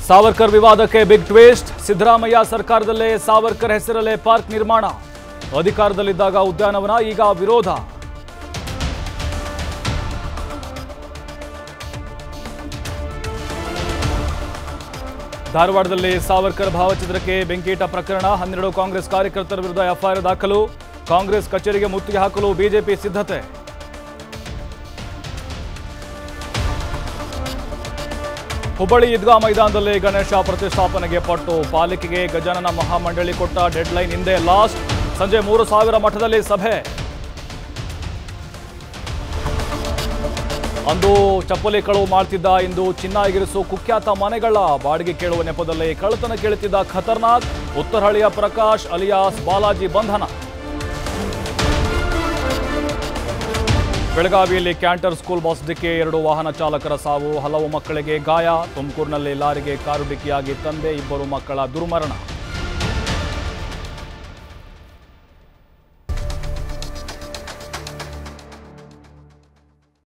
ಸಾವರ್ಕರ್ ವಿವಾದಕ್ಕೆ big twist Siddaramaiah ಸರ್ಕಾರದಲ್ಲೇ ಸಾವರ್ಕರ್ ಹೆಸರಲ್ಲೇ ಪಾರ್ಕ್ ನಿರ್ಮಾಣ ಅಧಿಕಾರದಲ್ಲಿದ್ದಾಗ ಉದ್ಯಾನವನ ಈಗ ವಿರೋಧ ಧಾರವಾಡದಲ್ಲಿ ಸಾವರ್ಕರ್ ಭಾವಚಿತ್ರಕ್ಕೆ ಬೆಂಕೀಟ ಪ್ರಕರಣ ಹನ್ನೆರಡು ಕಾಂಗ್ರೆಸ್ ಕಾರ್ಯಕರ್ತರ ವಿರುದ್ಧ ಎಫ್ಐಆರ್ ದಾಖಲು ಕಾಂಗ್ರೆಸ್ ಕಚೇರಿಗೆ ಮುತ್ತಿಗೆ ಹಾಕಲು ಬಿಜೆಪಿ ಸಿದ್ಧತೆ ಹುಬ್ಬಳ್ಳಿ ಈದ್ಗಾ ಮೈದಾನದಲ್ಲಿ ಗಣೇಶ ಪ್ರತಿಷ್ಠಾಪನೆಗೆ ಪಟ್ಟು ಪಾಲಿಕೆಗೆ ಗಜಾನನ ಮಹಾಮಂಡಳಿ ಕೊಟ್ಟ ಡೆಡ್ಲೈನ್ ಹಿಂದೆ ಲಾಸ್ಟ್ ಸಂಜೆ ಮೂರು ಸಾವಿರ ಮಠದಲ್ಲಿ ಸಭೆ ಅಂದು ಚಪ್ಪಲಿ ಕಳುವು ಮಾಡ್ತಿದ್ದ ಇಂದು ಚಿನ್ನ ಎಗರಿಸು ಕುಖ್ಯಾತ ಮನೆಗಳ ಬಾಡಿಗೆ ಕೇಳುವ ನೆಪದಲ್ಲಿ ಕಳ್ಳತನ ಕೇಳುತ್ತಿದ್ದ ಖತರ್ನಾಕ್ ಉತ್ತರಹಳ್ಳಿಯ ಪ್ರಕಾಶ್ ಅಲಿಯಾಸ್ ಬಾಲಾಜಿ ಬಂಧನ ಬೆಳಗಾವಿಯಲ್ಲಿ ಕ್ಯಾಂಟರ್ ಸ್ಕೂಲ್ ಬಸ್ ಡಿಕ್ಕಿ ಎರಡು ವಾಹನ ಚಾಲಕರ ಸಾವು ಹಲವು ಮಕ್ಕಳಿಗೆ ಗಾಯ ತುಮಕೂರಿನಲ್ಲಿ ಲಾರಿಗೆ ಕಾರು ಡಿಕ್ಕಿಯಾಗಿ ತಂದೆ ಇಬ್ಬರು ಮಕ್ಕಳ ದುರ್ಮರಣ